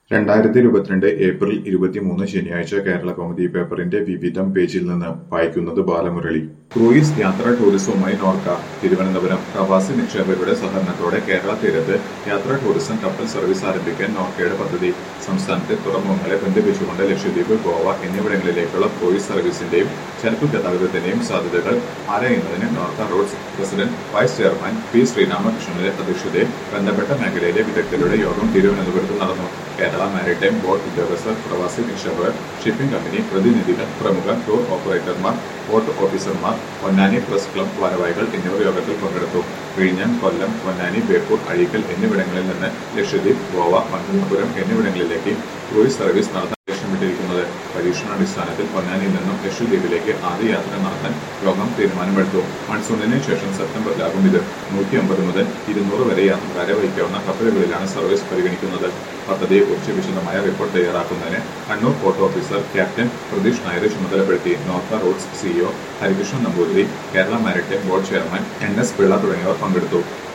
രണ്ടായിരത്തി ഇരുപത്തിരണ്ട് ഏപ്രിൽ ഇരുപത്തിമൂന്ന് ശനിയാഴ്ച കേരള കൗമുദി പേപ്പറിന്റെ വിവിധം പേജിൽ നിന്ന് വായിക്കുന്നത് ബാലമുരളി ക്രൂയിസ് യാത്ര ടൂറിസവുമായി നോർക്ക തിരുവനന്തപുരം പ്രവാസി നിക്ഷേപകരുടെ സഹകരണത്തോടെ കേരള തീരത്ത് യാത്രാ ടൂറിസം കപ്പൽ സർവീസ് ആരംഭിക്കാൻ നോർക്കയുടെ പദ്ധതി സംസ്ഥാനത്തെ തുറമുഖങ്ങളെ ബന്ധിപ്പിച്ചുകൊണ്ട് ലക്ഷദ്വീപ് ഗോവ എന്നിവിടങ്ങളിലേക്കുള്ള ക്രൂയിസ് സർവീസിന്റെയും ചരക്കു ഗതാഗതത്തിന്റെയും സാധ്യതകൾ ആരായുന്നതിന് Norka Roots president vice chairman P ശ്രീരാമകൃഷ്ണന്റെ അധ്യക്ഷതയിൽ ബന്ധപ്പെട്ട മേഖലയിലെ വിദഗ്ധരുടെ യോഗം തിരുവനന്തപുരത്ത് നടന്നു കേരള മാരിടൈം ബോർഡ് ഉദ്യോഗസ്ഥർ പ്രവാസി നിക്ഷേപകർ ഷിപ്പിംഗ് കമ്പനി പ്രതിനിധികൾ പ്രമുഖ ടൂർ ഓപ്പറേറ്റർമാർ പോർട്ട് ഓഫീസർമാർ പൊന്നാനി പ്രസ് ക്ലബ് ഭാരവാഹികൾ എന്നിവർ യോഗത്തിൽ പങ്കെടുത്തു വിഴിഞ്ഞം കൊല്ലം പൊന്നാനി ബേപ്പൂർ അഴീക്കൽ എന്നിവിടങ്ങളിൽ നിന്ന് ലക്ഷദ്വീപ് ഗോവ മംഗലാപുരം എന്നിവിടങ്ങളിലേക്ക് ക്രൂയിസ് സർവീസ് നടത്താൻ ലക്ഷ്യമിട്ടിരിക്കുന്നത് പരീക്ഷണാടിസ്ഥാനത്തിൽ പൊന്നാനിയിൽ നിന്നും ലക്ഷദ്വീപിലേക്ക് ആദ്യ യാത്ര നടത്താൻ യോഗം തീരുമാനമെടുത്തു മൺസൂണിന് ശേഷം സെപ്റ്റംബറിലാകും ഇത് നൂറ്റി അമ്പത് മുതൽ ഇരുന്നൂറ് വരെ യാത്രക്കാരെ വഹിക്കാവുന്ന കപ്പലുകളിലാണ് സർവീസ് പരിഗണിക്കുന്നത് പദ്ധതിയെക്കുറിച്ച് വിശദമായ റിപ്പോർട്ട് തയ്യാറാക്കുന്നതിന് Kannur port officer captain Pratheesh നായരെ ചുമതലപ്പെടുത്തി Norka Roots CEO Harikrishnan Namboothiri Kerala maritime board chairman N S Pillai തുടങ്ങിയവർ പങ്കെടുത്തു